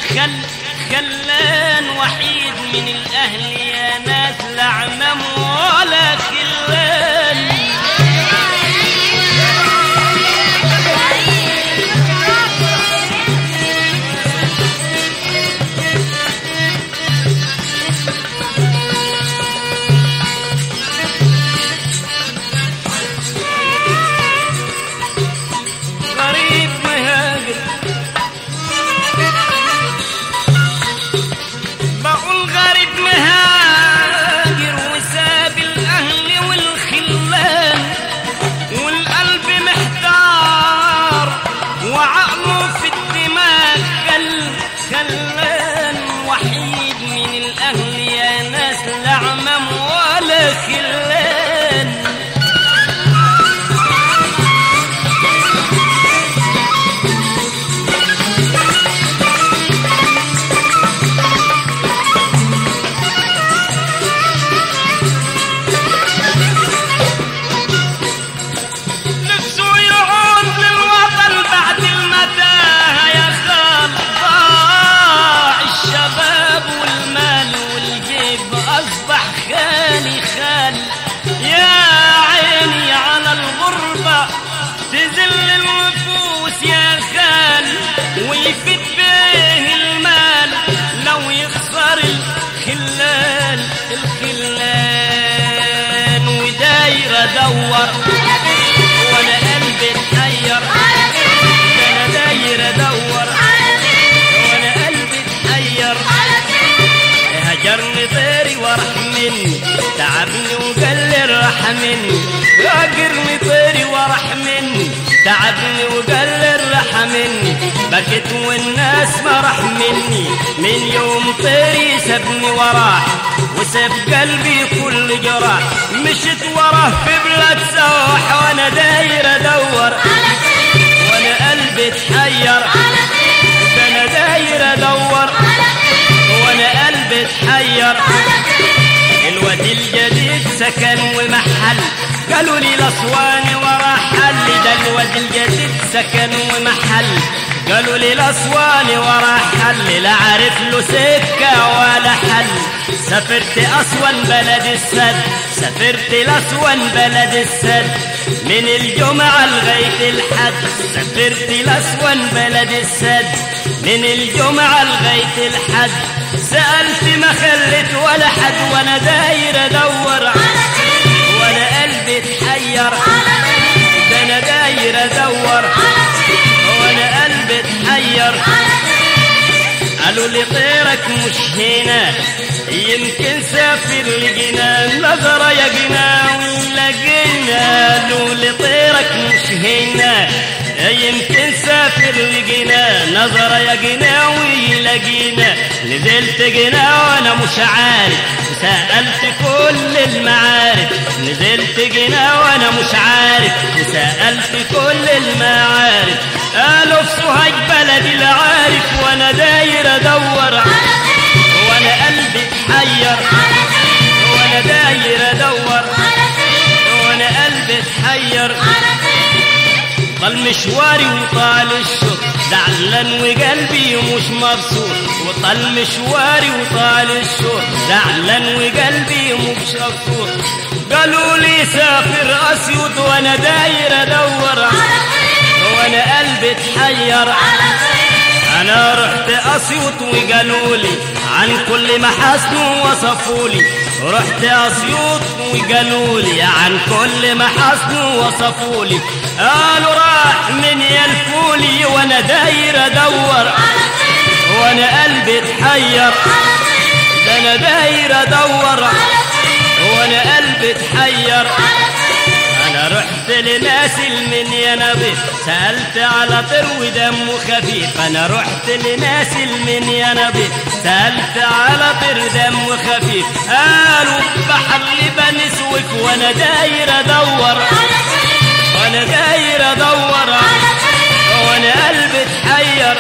خل خلان وحيد من الأهل يا ناس لا عمام ولا خلان غريب مهاجر بقول غريب مهاجر وساب الأهل والخلان والقلب محتار وعقله في الدماغ خل خلان وحيد من الأهل يا ناس لا عمام ولا خلان نفسه يعود للوطن بعد المتاهة يا خال ضاع الشباب والمال والجيب أصبح خالي خالي يا عيني على الغربة تزل النفوس يا خال ويفيد به المال لو يخسر الخلان الخلان وداير ادور وانا قلبي اتحير انا داير ادور وانا قلبي اتحير هجرني طيري وراح مني تعبني وقال لي راح مني هاجرني طيري وراح مني تعبني وقال لي راح مني بكيت والناس ما راح مني من يوم طيري سابني وراه وساب قلبي كل جراح مشت وراه في بلاد سوح وانا داير ادور وانا قلبي اتحير ده انا داير ادور وانا قلبي اتحير الواد الجديد سكن ومحل قالوا لي الاسواني ورا حل ده الواد الجديد سكن ومحل قالوا لي الاسواني ورا حل لا عارف له سكه ولا حل سافرت اسوان بلد السد سافرت لاسوان بلد السد من الجمعة لغاية الحد سافرت لاسوان بلد السد من الجمعة لغاية الحد سألت ما خلت ولا حد وانا داير ادور وانا قلبي اتحير ده انا داير ادور وانا قلبي اتحير قالوا لي طيرك مش هنا يمكن سافر لقينا نظرة يا قناوي لقينا قالوا لي طيرك مش هنا يمكن سافر لقينا نظرة يا قناوي لقينا نزلت قنا وانا مش عارف سألت كل المعارف نزلت قنا وانا مش عارف سألت كل المعارف قالوا في سوهاج بلدي لا عارف وانا داير ادور وانا قلبي اتحير وانا داير ادور وانا قلبي اتحير طال مشواري وطال الشوق زعلان وقلبي مش مبسوط وطال مشواري وطال الشوق زعلان وقلبي مش مبسوط قالوا لي سافر اسيوط وانا داير ادور وانا قلبي اتحير انا رحت اسيوط وقالوا لي عن كل محاسنه وصفوا لي رحت اسيوط وقالوا لي عن كل محاسنه وصفوا لي قالوا راح من يلفولي وانا داير ادور وانا قلبي اتحير ده انا داير ادور وانا قلبي اتحير انا رحت لناس من يا نبي سألت على طر ودمه خفيف انا رحت لناس من يا نبي سألت على طر دمه خفيف قالوا بحر لبن سوك وانا داير ادور وانا داير ادور وانا قلبي اتحير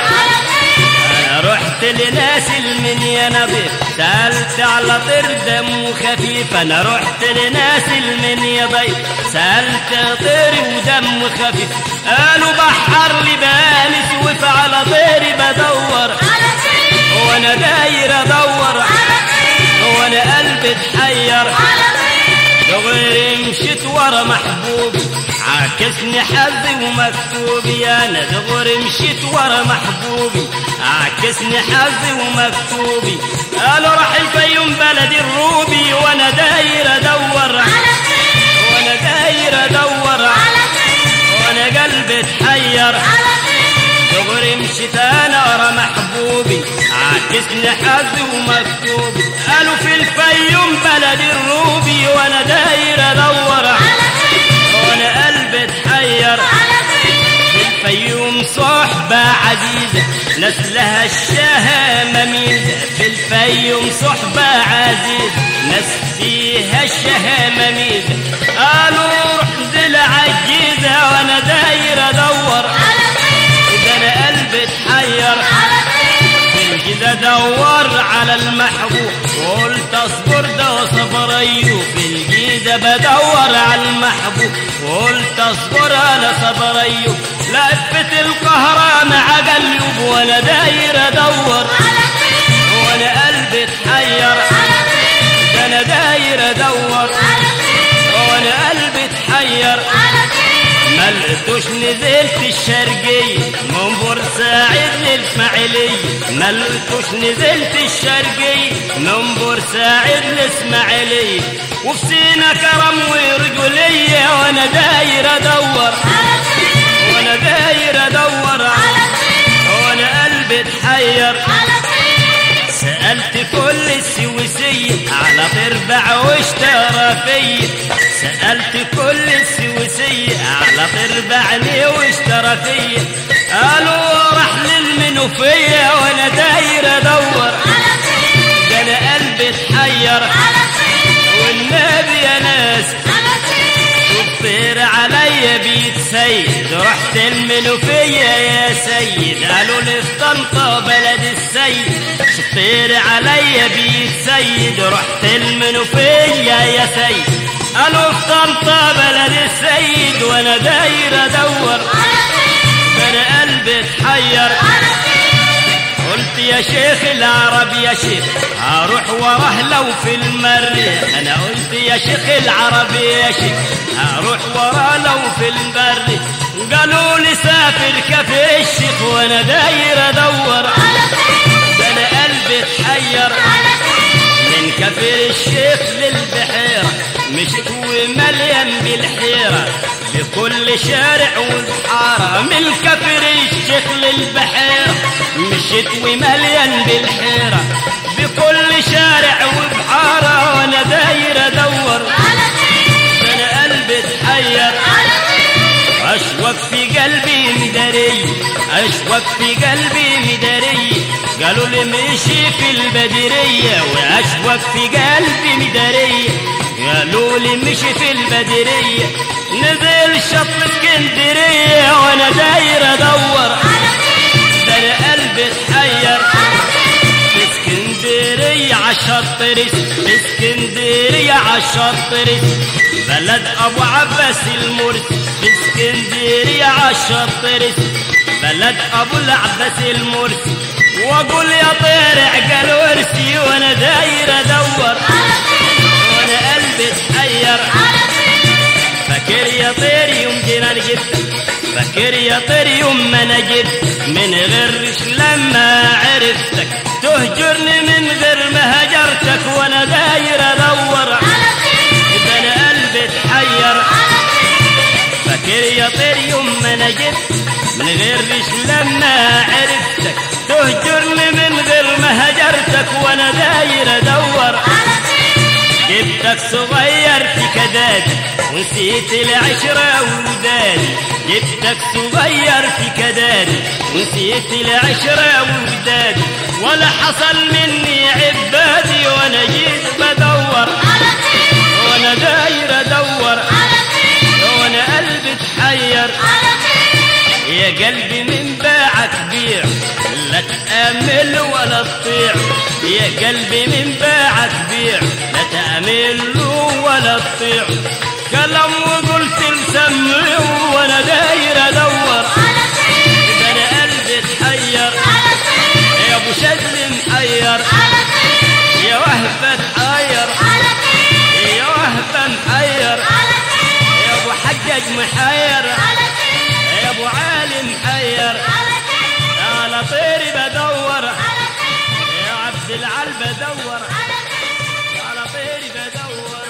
انا رحت لناس من يا نبي سألت على طير دمه خفيف انا رحت لناس من يا ضي سألت طير ودمه خفيف قالوا بحر لي بانس وفي على طيري بدور وانا داير ادور وانا قلبي اتحير دغري مشيت ورا محبوبي عاكسني حظي ومكتوبي انا دغري مشيت ورا محبوبي عاكسني حظي ومكتوبي قالوا راح الفيوم بلدي الروبي وانا داير ادور وانا داير ادور وانا قلبي اتحير دغري مشيت انا ورا محبوبي عاكسني حظي ومكتوبي قالوا في الفيوم بلدي الروبي وانا داير ادور وانا قلبي اتحير في الفيوم صحبة عزيزة نسلها الشهامة ميزة في الفيوم صحبة عزيزة ناس فيها الشهامة ميزة قالوا روح دل عجيزة وانا داير ادور اذا انا قلبي اتحير في الجيزة ادور على المحبوب وقلت اصبر ده صبر ايوب في الجيزة بدور على المحبوب وقلت اصبر انا صبر ايوب لفت القهرة مع قليوب وانا داير ادور وانا قلبي اتحير ده انا داير ادور وانا قلبي اتحير ما لقيتوش نزلت الشرقية من بورسعيد للإسماعيلية ما لقيتوش نزلت الشرقية من بورسعيد للإسماعيلية وفي سينا كرم ورجولية وأنا داير أدور وأنا داير أدور وأنا قلبي اتحير سألت كل السويسية على ضربع واشترى فيا سألت كل السويسية على ضربع ليه واشترى فيا قالوا راح للمنوفية وانا داير ادور ده انا قلبي اتحير والنبي يا ناس طير عليا بيت سيد رحت المنوفية يا سيد قالوا لي في طنطا بلد السيد طير عليا بيت سيد رحت المنوفية يا سيد قالوا في طنطا بلد السيد وانا داير ادور انا قلبي اتحير قلت يا شيخ العرب يا شيخ هروح وراه لو في المريخ انا قلت يا شيخ العرب يا شيخ هروح وراه لو في المريخ قالوا لي سافر كفي الشيخ وانا داير ادور ده انا قلبي اتحير من كفر الشيخ للبحيرة مشت ومليان بالحيرة بكل شارع وبحارة من كفر الشيخ للبحيرة مشت ومليان بالحيرة بكل شارع وبحارة وانا داير ادور انا قلبي اتحير اشوق في قلبي مداري اشوق في قلبي مداري قالوا لي مشي في البدرية واشوق في قلبي مداري قالوا لي مشي في البدرية نزل شط اسكندرية وانا داير ادور ده انا قلبي اتحير في اسكندرية عالشط رس في اسكندرية عالشط رس بلد ابو عباس المرسي في اسكندرية عالشط رس بلد ابو العباس المرسي واقول يا طير عقل ورسي وانا داير ادور وانا قلبي اتحير فاكر يا طير يوم جينا جبت فاكر يا طير يوم ما انا جبت من غيرش لما عرفتك تهجرني من غير ما هجرتك وانا داير ادور اذا انا قلبي اتحير فاكر يا طير يوم ما انا جبت من غيرش لما عرفتك تهجرني من غير ما هجرتك وانا داير ادور جبتك صغير في كدادي ونسيت العشرة ودادي جبتك صغير في كدادي ونسيت العشرة ودادي ولا حصل مني عبادي وانا جيت بدور وانا داير ادور وانا قلبي اتحير يا قلبي من باعك بيع لا تأمل ولا تطيع يا قلبي من باعك بيع لا تأمل ولا تطيع كلام وقلت مسمي وانا داير ادور اذا انا قلبي اتحير يا ابو شكل محير محير على خير يا ابو علي محير على خير على طيري بدور على خير يا عبد العال بدور على خير على طيري بدور